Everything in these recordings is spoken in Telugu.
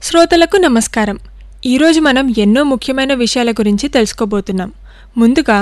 శ్రోతలకు నమస్కారం ఈరోజు మనం ఎన్నో ముఖ్యమైన విషయాల గురించి తెలుసుకోబోతున్నాం ముందుగా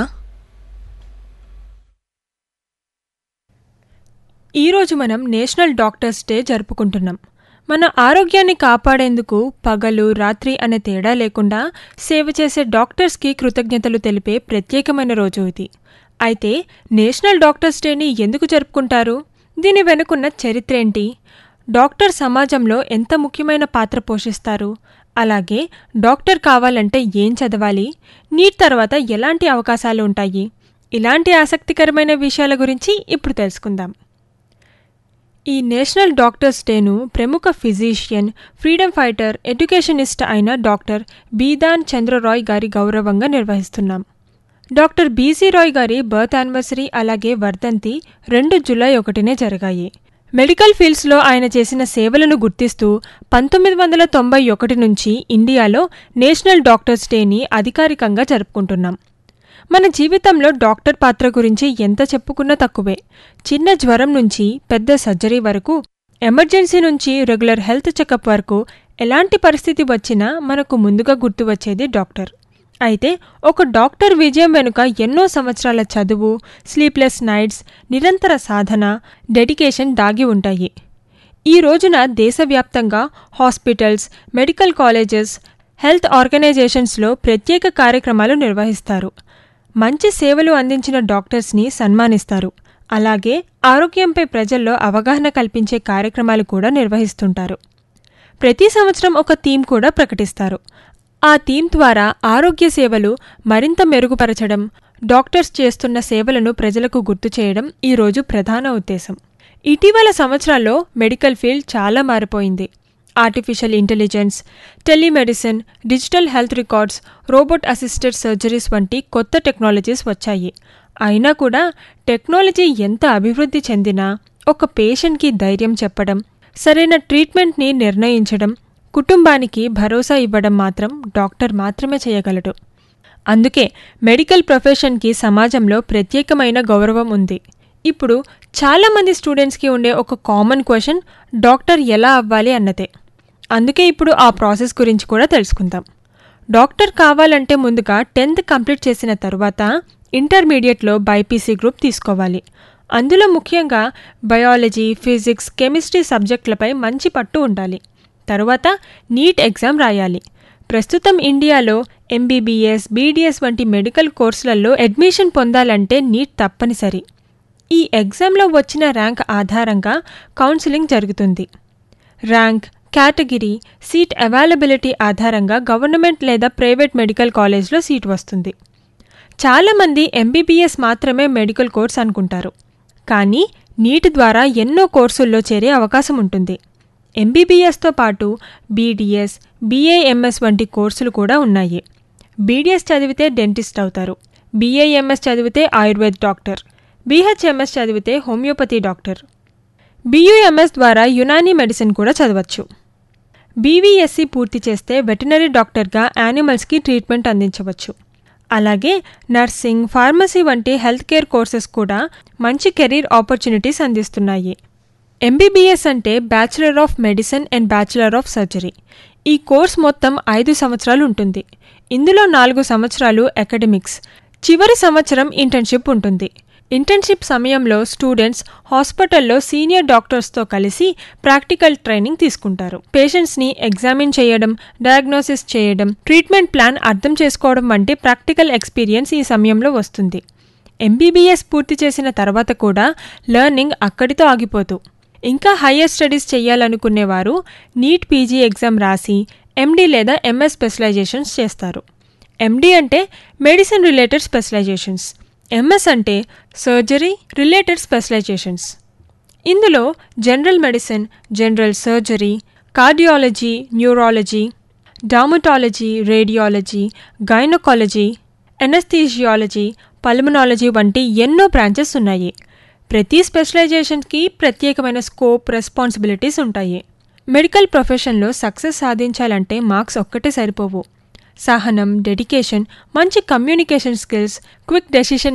ఈరోజు మనం నేషనల్ డాక్టర్స్ డే జరుపుకుంటున్నాం మన ఆరోగ్యాన్ని కాపాడేందుకు పగలు రాత్రి అనే తేడా లేకుండా సేవ చేసే డాక్టర్స్కి కృతజ్ఞతలు తెలిపే ప్రత్యేకమైన రోజు ఇది అయితే నేషనల్ డాక్టర్స్ డేని ఎందుకు జరుపుకుంటారు దీని వెనుకున్న చరిత్ర ఏంటి డాక్టర్ సమాజంలో ఎంత ముఖ్యమైన పాత్ర పోషిస్తారు అలాగే డాక్టర్ కావాలంటే ఏం చదవాలి నీట్ తర్వాత ఎలాంటి అవకాశాలు ఉంటాయి ఇలాంటి ఆసక్తికరమైన విషయాల గురించి ఇప్పుడు తెలుసుకుందాం ఈ నేషనల్ డాక్టర్స్ డేను ప్రముఖ ఫిజీషియన్ ఫ్రీడమ్ ఫైటర్ ఎడ్యుకేషనిస్ట్ అయిన డాక్టర్ బీదాన్ చంద్రరాయ్ గారి గౌరవంగా నిర్వహిస్తున్నాం డాక్టర్ బీసీ రాయ్ గారి బర్త్ యానివర్సరీ అలాగే వర్ధంతి రెండు జులై ఒకటినే జరిగాయి మెడికల్ ఫీల్డ్స్లో ఆయన చేసిన సేవలను గుర్తిస్తూ పంతొమ్మిది వందల తొంభై ఒకటి నుంచి ఇండియాలో నేషనల్ డాక్టర్స్ డేని అధికారికంగా జరుపుకుంటున్నాం మన జీవితంలో డాక్టర్ పాత్ర గురించి ఎంత చెప్పుకున్నా తక్కువే చిన్న జ్వరం నుంచి పెద్ద సర్జరీ వరకు ఎమర్జెన్సీ నుంచి రెగ్యులర్ హెల్త్ చెకప్ వరకు ఎలాంటి పరిస్థితి వచ్చినా మనకు ముందుగా గుర్తు వచ్చేది డాక్టర్ అయితే ఒక డాక్టర్ విజయం వెనుక ఎన్నో సంవత్సరాల చదువు స్లీప్లెస్ నైట్స్ నిరంతర సాధన డెడికేషన్ దాగి ఉంటాయి ఈ రోజున దేశవ్యాప్తంగా హాస్పిటల్స్ మెడికల్ కాలేజెస్ హెల్త్ ఆర్గనైజేషన్స్లో ప్రత్యేక కార్యక్రమాలు నిర్వహిస్తారు మంచి సేవలు అందించిన డాక్టర్స్ని సన్మానిస్తారు అలాగే ఆరోగ్యంపై ప్రజల్లో అవగాహన కల్పించే కార్యక్రమాలు కూడా నిర్వహిస్తుంటారు ప్రతి సంవత్సరం ఒక థీమ్ కూడా ప్రకటిస్తారు ఆ థీమ్ ద్వారా ఆరోగ్య సేవలు మరింత మెరుగుపరచడం డాక్టర్స్ చేస్తున్న సేవలను ప్రజలకు గుర్తు చేయడం ఈరోజు ప్రధాన ఉద్దేశం ఇటీవల సంవత్సరాల్లో మెడికల్ ఫీల్డ్ చాలా మారిపోయింది artificial intelligence telemedicine digital health records robot assisted surgeries వంటి కొత్త టెక్నాలజీస్ వచ్చాయి అయినా కూడా టెక్నాలజీ ఎంత అభివృద్ధి చెందినా ఒక పేషెంట్కి ధైర్యం చెప్పడం సరైన ట్రీట్మెంట్ని నిర్ణయించడం కుటుంబానికి భరోసా ఇవ్వడం మాత్రం డాక్టర్ మాత్రమే చేయగలడు అందుకే మెడికల్ ప్రొఫెషన్కి సమాజంలో ప్రత్యేకమైన గౌరవం ఉంది ఇప్పుడు చాలామంది స్టూడెంట్స్కి ఉండే ఒక కామన్ క్వశ్చన్ డాక్టర్ ఎలా అవ్వాలి అన్నదే అందుకే ఇప్పుడు ఆ ప్రాసెస్ గురించి కూడా తెలుసుకుందాం డాక్టర్ కావాలంటే ముందుగా టెన్త్ కంప్లీట్ చేసిన తరువాత ఇంటర్మీడియట్లో బైపీసీ గ్రూప్ తీసుకోవాలి అందులో ముఖ్యంగా బయాలజీ ఫిజిక్స్ కెమిస్ట్రీ సబ్జెక్టులపై మంచి పట్టు ఉండాలి తరువాత నీట్ ఎగ్జామ్ రాయాలి ప్రస్తుతం ఇండియాలో ఎంబీబీఎస్ బీడీఎస్ వంటి మెడికల్ కోర్సులలో అడ్మిషన్ పొందాలంటే నీట్ తప్పనిసరి ఈ ఎగ్జామ్లో వచ్చిన ర్యాంక్ ఆధారంగా కౌన్సిలింగ్ జరుగుతుంది ర్యాంక్ కేటగిరీ సీట్ అవైలబిలిటీ ఆధారంగా గవర్నమెంట్ లేదా ప్రైవేట్ మెడికల్ కాలేజ్లో సీట్ వస్తుంది చాలామంది ఎంబీబీఎస్ మాత్రమే మెడికల్ కోర్స్ అనుకుంటారు కానీ నీట్ ద్వారా ఎన్నో కోర్సుల్లో చేరే అవకాశం ఉంటుంది ఎంబీబీఎస్తో పాటు బీడీఎస్ బీఏఎంఎస్ వంటి కోర్సులు కూడా ఉన్నాయి బీడీఎస్ చదివితే డెంటిస్ట్ అవుతారు బీఏఎంఎస్ చదివితే ఆయుర్వేద్ డాక్టర్ బీహెచ్ఎంఎస్ చదివితే హోమియోపతి డాక్టర్ బీయూఎంఎస్ ద్వారా యునానీ మెడిసిన్ కూడా చదవచ్చు బీవీఎస్సీ పూర్తి చేస్తే వెటనరీ డాక్టర్గా యానిమల్స్కి ట్రీట్మెంట్ అందించవచ్చు అలాగే నర్సింగ్ ఫార్మసీ వంటి హెల్త్ కేర్ కోర్సెస్ కూడా మంచి కెరీర్ ఆపర్చునిటీస్ అందిస్తున్నాయి ఎంబీబీఎస్ అంటే bachelor of medicine and bachelor of surgery ఈ కోర్స్ మొత్తం ఐదు సంవత్సరాలు ఉంటుంది ఇందులో నాలుగు సంవత్సరాలు అకాడమిక్స్ చివరి సంవత్సరం ఇంటర్న్షిప్ ఉంటుంది ఇంటర్న్షిప్ సమయంలో స్టూడెంట్స్ హాస్పిటల్లో సీనియర్ డాక్టర్స్తో కలిసి ప్రాక్టికల్ ట్రైనింగ్ తీసుకుంటారు పేషెంట్స్ని ఎగ్జామిన్ చేయడం డయాగ్నోసిస్ చేయడం ట్రీట్మెంట్ ప్లాన్ అర్థం చేసుకోవడం వంటి ప్రాక్టికల్ ఎక్స్పీరియన్స్ ఈ సమయంలో వస్తుంది ఎంబీబీఎస్ పూర్తి చేసిన తర్వాత కూడా లెర్నింగ్ అక్కడితో ఆగిపోతూ ఇంకా హయ్యర్ స్టడీస్ చేయాలనుకునేవారు నీట్ పీజీ ఎగ్జామ్ రాసి ఎండీ లేదా ఎంఎస్ స్పెషలైజేషన్స్ చేస్తారు ఎండీ అంటే మెడిసిన్ రిలేటెడ్ స్పెషలైజేషన్స్ ఎంఎస్ అంటే సర్జరీ రిలేటెడ్ స్పెషలైజేషన్స్ ఇందులో general medicine general surgery cardiology neurology dermatology radiology gynaecology anaesthesiology pulmonology వంటి ఎన్నో బ్రాంచెస్ ఉన్నాయి ప్రతి స్పెషలైజేషన్కి ప్రత్యేకమైన స్కోప్ రెస్పాన్సిబిలిటీస్ ఉంటాయి మెడికల్ ప్రొఫెషన్లో సక్సెస్ సాధించాలంటే మార్క్స్ ఒక్కటే సరిపోవు సహనం డెడికేషన్ మంచి కమ్యూనికేషన్ స్కిల్స్ క్విక్ డెసిషన్